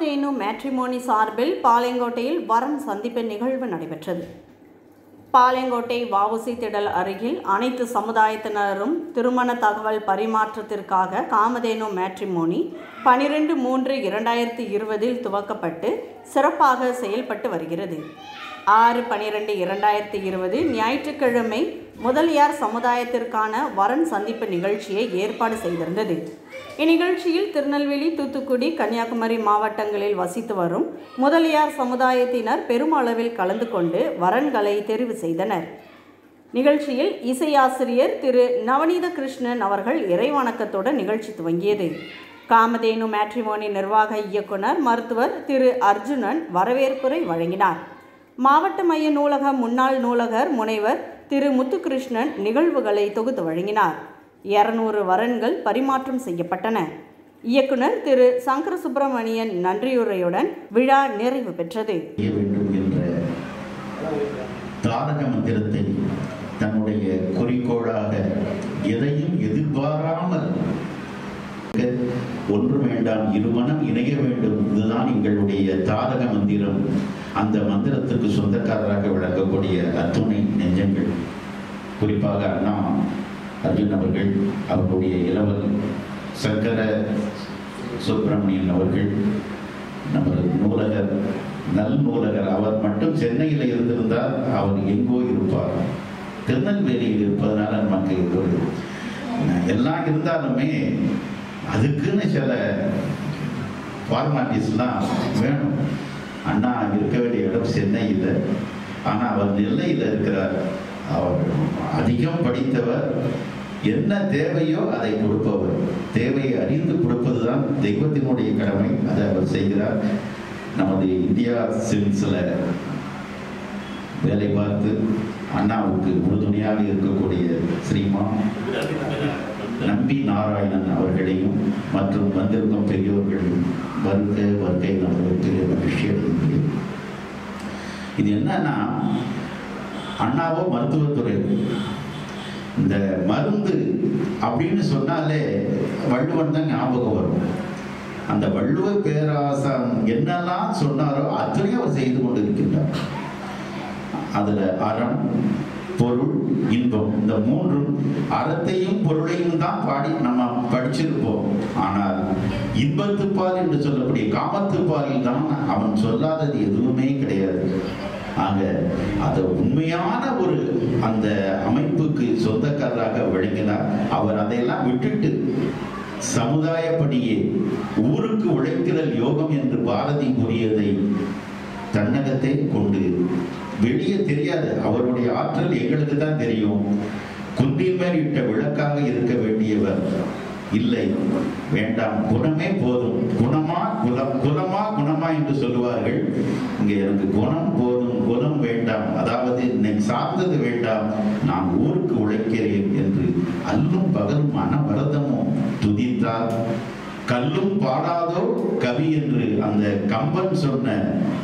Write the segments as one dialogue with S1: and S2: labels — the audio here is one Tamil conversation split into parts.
S1: காமதேனு மேட்ரிமோனி சார்பில் பாளையங்கோட்டையில் வரன் சந்திப்பு நிகழ்வு நடைபெற்றது பாளையங்கோட்டை வஉசி திடல் அருகில் அனைத்து சமுதாயத்தினரும் திருமண தகவல் பரிமாற்றத்திற்காக காமதேனு மேட்ரிமோனி பனிரெண்டு மூன்று இரண்டாயிரத்தி இருபதில் துவக்கப்பட்டு சிறப்பாக செயல்பட்டு வருகிறது ஆறு பனிரெண்டு இரண்டாயிரத்தி இருபது ஞாயிற்றுக்கிழமை முதலியார் சமுதாயத்திற்கான வரன் சந்திப்பு நிகழ்ச்சியை ஏற்பாடு செய்திருந்தது இந்நிகழ்ச்சியில் திருநெல்வேலி தூத்துக்குடி கன்னியாகுமரி மாவட்டங்களில் வசித்து வரும் முதலியார் சமுதாயத்தினர் பெருமளவில் கலந்து கொண்டு வரன்களை தெரிவு செய்தனர் நிகழ்ச்சியில் இசையாசிரியர் திரு நவநீத கிருஷ்ணன் அவர்கள் இறைவணக்கத்துடன் நிகழ்ச்சி துவங்கியது காமதேனு மேட்ரிமோனி நிர்வாக இயக்குனர் மருத்துவர் திரு அர்ஜுனன் வரவேற்புரை வழங்கினார் மாவட்ட மைய நூலக முன்னாள் நூலகர் முனைவர் திரு முத்துகிருஷ்ணன் நிகழ்வுகளை தொகுத்து வழங்கினார் இருநூறு வரன்கள் பரிமாற்றம் செய்யப்பட்டன இயக்குனர் திரு சங்கர சுப்பிரமணியன் நன்றியுரையுடன் விழா நிறைவு பெற்றது
S2: செய்ய வேண்டும் என்ற தாரக மந்திரத்தை தன்னுடைய குறிக்கோளாக எதையும் எதிர்பாராமல் ஒன்று வேண்டாம் இருமனம் இணைய வேண்டும் இதுதான் எங்களுடைய தாரக மந்திரம் அந்த மந்திரத்துக்கு சொந்தக்காரராக விளங்கக்கூடிய அத்துணை நெஞ்சங்கள் குறிப்பாக அண்ணா அர்ஜுன் அவர்கள் அவருடைய இளவல் சங்கர சுப்பிரமணியன் அவர்கள் நமது நூலகர் நல் நூலகர் அவர் மட்டும் சென்னையில் இருந்திருந்தால் அவர் எங்கோ இருப்பார் திருநெல்வேலியில் இருப்பதனால நமக்கு ஒரு எல்லாம் இருந்தாலுமே அதுக்குன்னு சில ஃபார்மாலிட்டிஸ்லாம் வேணும் அண்ணா இருக்க வேண்டிய இடம் சென்னையில் ஆனால் அவர் நெல்லையில் இருக்கிறார் அவர் அதிகம் படித்தவர் என்ன தேவையோ அதை கொடுப்பவர் தேவையை அறிந்து கொடுப்பதுதான் தெய்வத்தினுடைய கடமை அதை அவர் செய்கிறார் நமது இந்தியா சிவில்ஸில் வேலை பார்த்து அண்ணாவுக்கு உறுதுணையாக இருக்கக்கூடிய ஸ்ரீமான் நம்பி நாராயணன் அவர்களையும் மற்றும் வந்திருக்கும் பெரியோர்களையும் வருக வருகை நம்மளுக்கு மகிழ்ச்சி அடைகிறேன் இது என்னன்னா அண்ணாவோ மருத்துவத்துறை இந்த மருந்து அப்படின்னு சொன்னாலே வள்ளுவன் தான் ஞாபகம் வரும் அந்த வள்ளுவ பேராசான் என்னெல்லாம் சொன்னாரோ அத்தனையும் அவர் செய்து கொண்டிருக்கின்றார் அதுல அறம் பொருள் இன்பம் இந்த மூன்றும் அறத்தையும் பொருளையும் தான் பாடி நம்ம படிச்சிருப்போம் ஆனால் இன்பத்துப்பால் என்று சொல்லக்கூடிய காமத்துப்பாலில் தான் அவன் சொல்லாதது எதுவுமே கிடையாது ஆக அது உண்மையான ஒரு அந்த அமைப்புக்கு சொந்தக்காரராக விளங்கினார் அவர் அதையெல்லாம் விட்டுட்டு சமுதாயப்படியே ஊருக்கு உழைக்கிறல் யோகம் என்று பாரதி கூறியதை தன்னகத்தை கொண்டு வெளியே தெரியாது அவருடைய ஆற்றல் எங்களுக்கு தான் தெரியும் குன்றின் மேல் இட்ட விளக்காக இருக்க வேண்டியவர் இல்லை வேண்டாம் குணமே போதும் குணமா குலம் குலமா குணமா என்று சொல்லுவார்கள் இங்கே எனக்கு குணம் போதும் குலம் வேண்டாம் அதாவது என்னை சார்ந்தது வேண்டாம் நான் ஊருக்கு உழைக்கிறேன் என்று அல்லும் பகலும் அனவரதமும் துதித்தார் கல்லும் பாடாதோ கவி என்று அந்த கம்பன் சொன்ன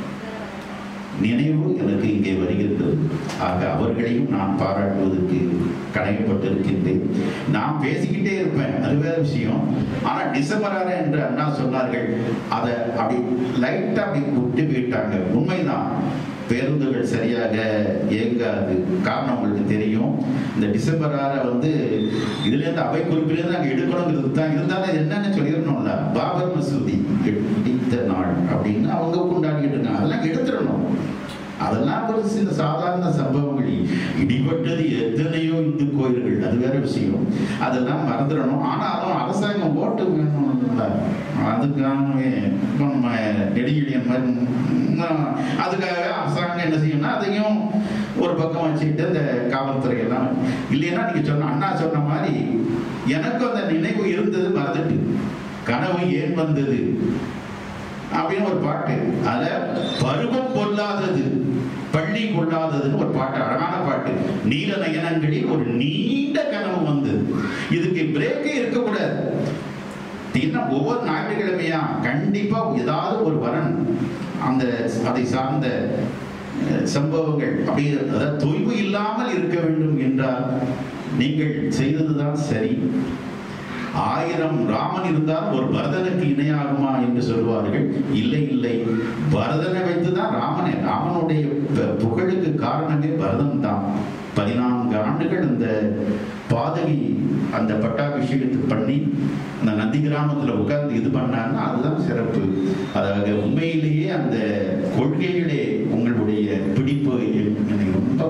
S2: நினைவு எனக்கு இங்கே வருகிறது ஆக அவர்களையும் நான் பாராட்டுவதற்கு கடமைப்பட்டிருக்கின்றேன் நான் பேசிக்கிட்டே இருப்பேன் அது வேற விஷயம் ஆனா டிசம்பர் ஆறு என்று அண்ணா சொன்னார்கள் அதை அப்படி லைட்டா அப்படி விட்டு போயிட்டாங்க உண்மைதான் பேருந்துகள் சரியாக இயங்காது காரணம் உங்களுக்கு தெரியும் இந்த டிசம்பர் ஆறை வந்து இதுல இருந்து அவை குறிப்பிலிருந்து நாங்கள் எடுக்கணுங்கிறது தான் இருந்தாலும் என்னன்னு சொல்லிடணும்ல பாபர் மசூதி இடித்த நாள் அப்படின்னு அவங்க கொண்டாடிட்டு இருக்காங்க அதெல்லாம் எடுத்துடணும் அதெல்லாம் ஒரு சில சாதாரண சம்பவங்கள் இடிபட்டது எத்தனையோ இந்து கோயில்கள் அது வேற விஷயம் அதெல்லாம் மறந்துடணும் ஆனாலும் அரசாங்கம் ஓட்டு வேணும்ல அதுக்காகவே இப்போ நம்ம நெடுகிழியன் மாதிரி உம், அதுக்காக அரசாங்கம் என்ன செய்யணும்னா அதையும் ஒரு பக்கம் வச்சுக்கிட்டு இந்த காவல்துறை எல்லாம் இல்லைன்னா நீங்க சொன்ன அண்ணா சொன்ன மாதிரி எனக்கும் அந்த நினைவு இருந்தது மறந்துட்டு கனவு ஏன் வந்தது அப்படின்னு ஒரு பாட்டு அத பருவம் கொள்ளாதது பள்ளி கொள்ளாததுன்னு ஒரு பாட்டு அழகான பாட்டு நீல நயனங்களில் ஒரு நீண்ட கனவு வந்தது இதுக்கு பிரேக்கே இருக்கக்கூடாது தினம் ஒவ்வொரு ஞாயிற்றுக்கிழமையா கண்டிப்பா ஏதாவது ஒரு வரன் அந்த அதை சார்ந்த அஹ், சம்பவங்கள் அப்படி அதாவது தொய்வு இல்லாமல் இருக்க வேண்டும் என்றால் நீங்கள் செய்ததுதான் சரி ஆயிரம் ராமன் இருந்தால் ஒரு பரதனுக்கு இணையாகுமா என்று சொல்வார்கள் இல்லை இல்லை பரதனை வைத்துதான் ராமனே ராமனுடைய ப- புகழுக்கு காரணமே பரதன் தான் பதினான்கு ஆண்டுகள் அந்த பாதகி அந்த பட்டாபிஷேகத்தை பண்ணி அந்த நந்தி கிராமத்துல உட்கார்ந்து இது பண்ணாங்கன்னா அதுதான் சிறப்பு அதாவது உண்மையிலேயே அந்த கொள்கைகளே உங்களுடைய பிடிப்பு என்னை ரொம்ப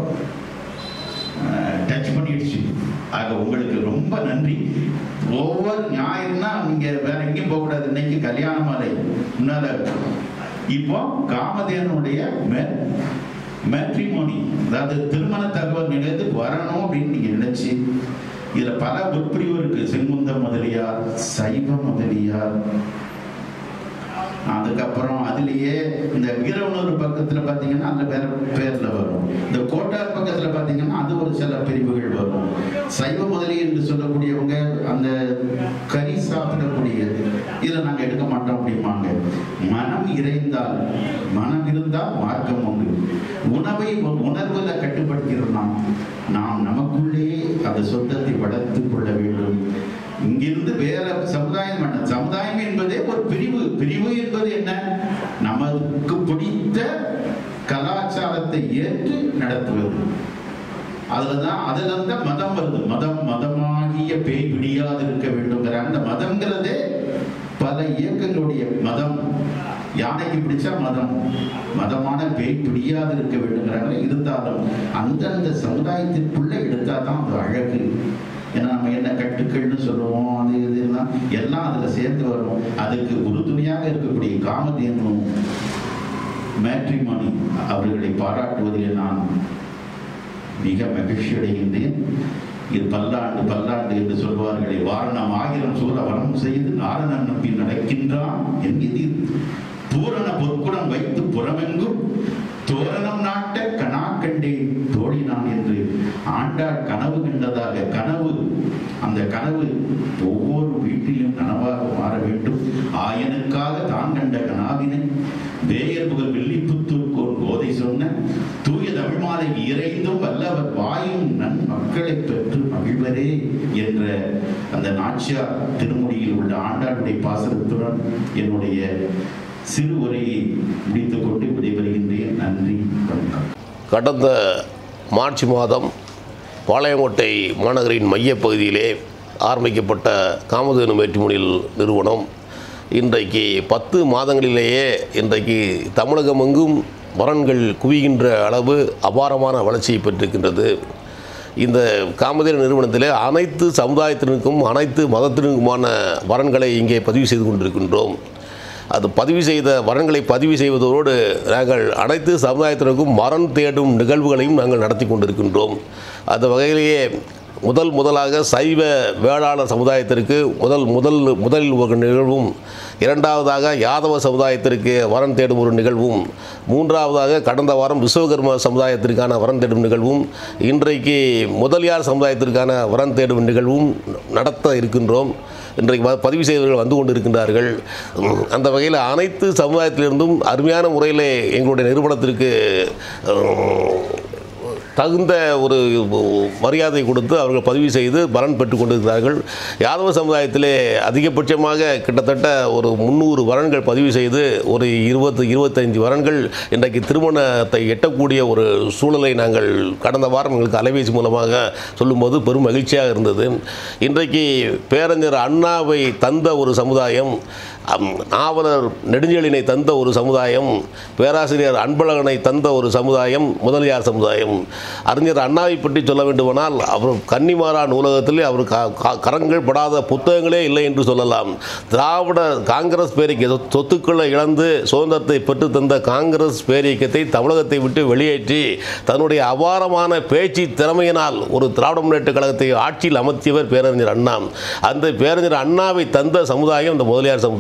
S2: டச் பண்ணிடுச்சு ஆக உங்களுக்கு ரொம்ப நன்றி ஒவ்வொரு ஞாயிறுனா நீங்க வேற எங்கேயும் போக கூடாது இன்னைக்கு கல்யாண மாலை முன்னால இப்போ காமதேனுடைய மேட்ரிமோனி அதாவது திருமண தகவல் நிலையத்துக்கு வரணும் அப்படின்னு நீங்க நினைச்சு இதுல பல உட்பிரிவு இருக்கு செங்குந்த முதலியார் சைவ முதலியார் அதுக்கப்புறம் அதுலயே இந்த வீரவனூர் பக்கத்துல பாத்தீங்கன்னா அந்த வேற பேர்ல வரும் இந்த கோட்டார் பக்கத்துல பாத்தீங்கன்னா அது ஒரு சில பிரிவுகள் வரும் சைவ முதலி என்று சொல்லக்கூடியவங்க அந்த கறி சாப்பிடக்கூடியது இதை நாங்க எடுக்க மாட்டோம் அப்படிம்பாங்க மனம் இறைந்தால் மனம் இருந்தால் மார்க்கம் உண்டு உணவை ஒரு உணர்வுல கட்டுப்படுத்திடுறோம் நாம் நாம் நமக்குள்ளே அந்த சொந்தத்தை வளர்த்துக் கொள்ள வேண்டும் இங்கிருந்து வேற சமுதாயம் வேண்டாம் சமுதாயம் என்பதே ஒரு பிரிவு பிரிவு என்பது என்ன நமக்கு பிடித்த கலாச்சாரத்தை ஏற்று நடத்துவது அதுலதான் அதுல இருந்து மதம் வருது மதம் மதமாகிய பேய் பிடியாது இருக்க வேண்டுங்கிற அந்த மதம்ங்கிறதே பல இயக்கங்களுடைய மதம் யானைக்கு பிடிச்சா மதம் மதமான பேய் பிடியாது இருக்க வேண்டுங்கிறாங்க இருந்தாலும் அந்தந்த சமுதாயத்திற்குள்ள எடுத்தா தான் அது அழகு ஏன்னா நம்ம என்ன கட்டுக்கள்னு சொல்லுவோம் அது இதெல்லாம் எல்லாம் அதுல சேர்ந்து வரும் அதுக்கு உறுதுணையாக இருக்கக்கூடிய காமதேனும் மேட்ரிமோனி அவர்களை பாராட்டுவதில் நான் மிக மகிழ்ச்சி அடைகின்றேன் இது பல்லாண்டு பல்லாண்டு என்று சொல்வார்களே வாரணம் ஆயிரம் சூழ வரம் செய்து நாரணன் நம்பி நடக்கின்றான் என்கிறது பூரண பொற்குடம் வைத்து புறமெங்கும் தோரணம் நாட்ட கனா கண்டேன் தோழினான் என்று ஆண்டாள் கனவு கண்டதாக கனவு அந்த கனவு ஒவ்வொரு வீட்டிலும் நனவாக மாற வேண்டும் ஆயனுக்காக தான் கண்ட கனாவினை வேயர் புகழ் வில்லிப்புத்தூர் கோர் கோதை சொன்ன தூய தமிழ்மாலை இறைந்தும் வல்லவர் வாயும் நன் மக்களை பெற்று மகிழ்வரே என்ற அந்த நாச்சியார் திருமொழியில் உள்ள ஆண்டாளுடைய பாசனத்துடன் என்னுடைய சிறு உரையை முடித்துக் கொண்டு விடைபெறுகின்றேன் நன்றி வணக்கம்
S3: கடந்த மார்ச் மாதம் பாளையங்கோட்டை மாநகரின் மையப்பகுதியிலே ஆரம்பிக்கப்பட்ட காமதேனு வேற்றுமொழியில் நிறுவனம் இன்றைக்கு பத்து மாதங்களிலேயே இன்றைக்கு தமிழகமெங்கும் வரன்கள் குவிகின்ற அளவு அபாரமான வளர்ச்சியை பெற்றிருக்கின்றது இந்த காமதேனு நிறுவனத்திலே அனைத்து சமுதாயத்தினருக்கும் அனைத்து மதத்தினருக்குமான வரன்களை இங்கே பதிவு செய்து கொண்டிருக்கின்றோம் அது பதிவு செய்த வரன்களை பதிவு செய்வதோடு நாங்கள் அனைத்து சமுதாயத்தினருக்கும் மரண் தேடும் நிகழ்வுகளையும் நாங்கள் நடத்தி கொண்டிருக்கின்றோம் அந்த வகையிலேயே முதல் முதலாக சைவ வேளாளர் சமுதாயத்திற்கு முதல் முதல் முதலில் ஒரு நிகழ்வும் இரண்டாவதாக யாதவ சமுதாயத்திற்கு வரன் தேடும் ஒரு நிகழ்வும் மூன்றாவதாக கடந்த வாரம் விஸ்வகர்ம சமுதாயத்திற்கான வரன் தேடும் நிகழ்வும் இன்றைக்கு முதலியார் சமுதாயத்திற்கான வரன் தேடும் நிகழ்வும் நடத்த இருக்கின்றோம் இன்றைக்கு வ- பதிவு செய்தவர்கள் வந்து கொண்டிருக்கின்றார்கள் உம், அந்த வகையில் அனைத்து சமுதாயத்திலிருந்தும் அருமையான முறையில் எங்களுடைய நிறுவனத்திற்கு உம், தகுந்த ஒரு மரியாதை கொடுத்து அவர்கள் பதிவு செய்து பலன் பெற்றுக் கொண்டிருக்கிறார்கள் யாதவ சமுதாயத்திலே அதிகபட்சமாக கிட்டத்தட்ட ஒரு முந்நூறு வரன்கள் பதிவு செய்து ஒரு இருபத்து இருபத்தைந்து வரன்கள் இன்றைக்கு திருமணத்தை எட்டக்கூடிய ஒரு சூழலை நாங்கள் கடந்த வாரம் எங்களுக்கு அலைபேசி மூலமாக சொல்லும்போது பெரும் மகிழ்ச்சியாக இருந்தது இன்றைக்கு பேரறிஞர் அண்ணாவை தந்த ஒரு சமுதாயம் அம், நாவலர் நெடுஞ்செழியனை தந்த ஒரு சமுதாயம் பேராசிரியர் அன்பழகனை தந்த ஒரு சமுதாயம் முதலியார் சமுதாயம் அறிஞர் அண்ணாவை பற்றி சொல்ல வேண்டுமானால் அவர் கன்னிமாரா நூலகத்தில் அவர் க- க- கரங்கள் படாத புத்தகங்களே இல்லை என்று சொல்லலாம் திராவிட காங்கிரஸ் பேரிக்கை சொ- சொத்துக்களை இழந்து சுதந்திரத்தை பெற்று தந்த காங்கிரஸ் பேரியக்கத்தை தமிழகத்தை விட்டு வெளியேற்றி தன்னுடைய அபாரமான பேச்சு திறமையினால் ஒரு திராவிட முன்னேற்ற கழகத்தை ஆட்சியில் அமர்த்தியவர் பேரறிஞர் அண்ணா அந்த பேரறிஞர் அண்ணாவை தந்த சமுதாயம் இந்த முதலியார் சமுதாயம்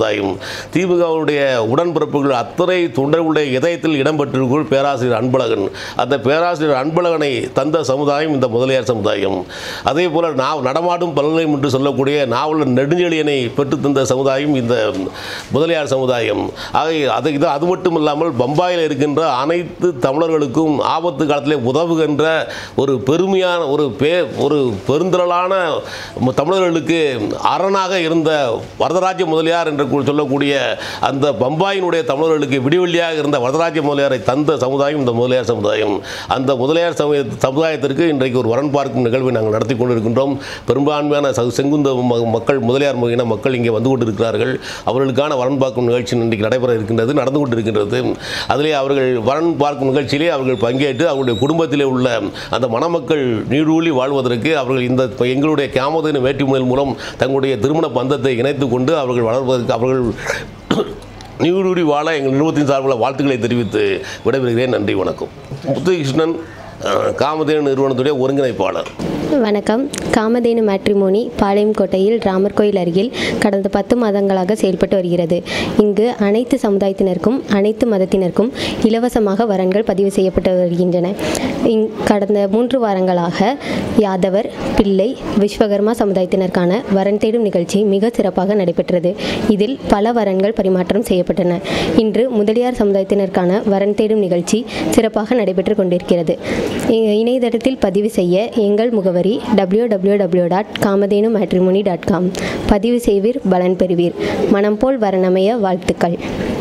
S3: சமுதாயம் திமுகவுடைய உடன்பிறப்புகள் அத்தனை தொண்டர்களுடைய இதயத்தில் இடம்பெற்றிருக்கும் பேராசிரியர் அன்பழகன் அந்த பேராசிரியர் அன்பழகனை தந்த சமுதாயம் இந்த முதலியார் சமுதாயம் அதே போல் நான் நடமாடும் பல்கலைம் என்று சொல்லக்கூடிய நாவலர் நெடுஞ்செழியனை பெற்றுத் தந்த சமுதாயம் இந்த முதலியார் சமுதாயம் ஆக அது இது அது மட்டும் இல்லாமல் பம்பாயில் இருக்கின்ற அனைத்து தமிழர்களுக்கும் ஆபத்து காலத்திலே உதவுகின்ற ஒரு பெருமையான ஒரு பே ஒரு பெருந்திரளான ம- தமிழர்களுக்கு அரணாக இருந்த வரதராஜ முதலியார் என்று கூ- சொல்லக்கூடிய அந்த பம்பாயினுடைய தமிழர்களுக்கு விடிவெள்ளியாக இருந்த வரதராஜ முதலியாரை தந்த சமுதாயம் இந்த முதலியார் சமுதாயம் அந்த முதலியார் சமய சமுதாயத்திற்கு இன்றைக்கு ஒரு வரன் பார்க்கும் நிகழ்வை நாங்கள் நடத்தி கொண்டிருக்கின்றோம் பெரும்பான்மையான ச- செங்குந்த ம- மக்கள் முதலியார் இன மக்கள் இங்கே வந்து கொண்டிருக்கிறார்கள் அவர்களுக்கான வரன் பார்க்கும் நிகழ்ச்சி இன்றைக்கு நடைபெற இருக்கின்றது நடந்து கொண்டிருக்கின்றது அதிலே அவர்கள் வரன் பார்க்கும் நிகழ்ச்சியிலே அவர்கள் பங்கேற்று அவர்களுடைய குடும்பத்திலே உள்ள அந்த மணமக்கள் நீடூழி வாழ்வதற்கு அவர்கள் இந்த எங்களுடைய கேமதின வேற்றுமையின் மூலம் தங்களுடைய திருமண பந்தத்தை இணைத்துக் கொண்டு அவர்கள் வளர்வதற்கு அவர்கள் நீடூழி வாழ எங்கள் நிறுவனத்தின் சார்பில் வாழ்த்துக்களை தெரிவித்து விடைபெறுகிறேன் நன்றி வணக்கம் முத்துகிருஷ்ணன் அஹ், காமதேனு நிறுவனத்துடைய ஒருங்கிணைப்பாளர்
S4: வணக்கம் காமதேனு மேட்ரிமோனி பாளையம் கோட்டையில் ராமர் கோயில் அருகில் கடந்த பத்து மாதங்களாக செயல்பட்டு வருகிறது இங்கு அனைத்து சமுதாயத்தினருக்கும் அனைத்து மதத்தினருக்கும் இலவசமாக வரன்கள் பதிவு செய்யப்பட்டு வருகின்றன இங் கடந்த மூன்று வாரங்களாக யாதவர் பிள்ளை விஸ்வகர்மா சமுதாயத்தினருக்கான வரன் தேடும் நிகழ்ச்சி மிக சிறப்பாக நடைபெற்றது இதில் பல வரன்கள் பரிமாற்றம் செய்யப்பட்டன இன்று முதலியார் சமுதாயத்தினருக்கான வரன் தேடும் நிகழ்ச்சி சிறப்பாக நடைபெற்று கொண்டிருக்கிறது இ- இணையதளத்தில் பதிவு செய்ய எங்கள் முகவரி W W W dot Kamadhenu matrimony dot com பதிவு செய்வீர் பலன் பெறுவீர் மனம் போல் வரணமைய வாழ்த்துக்கள்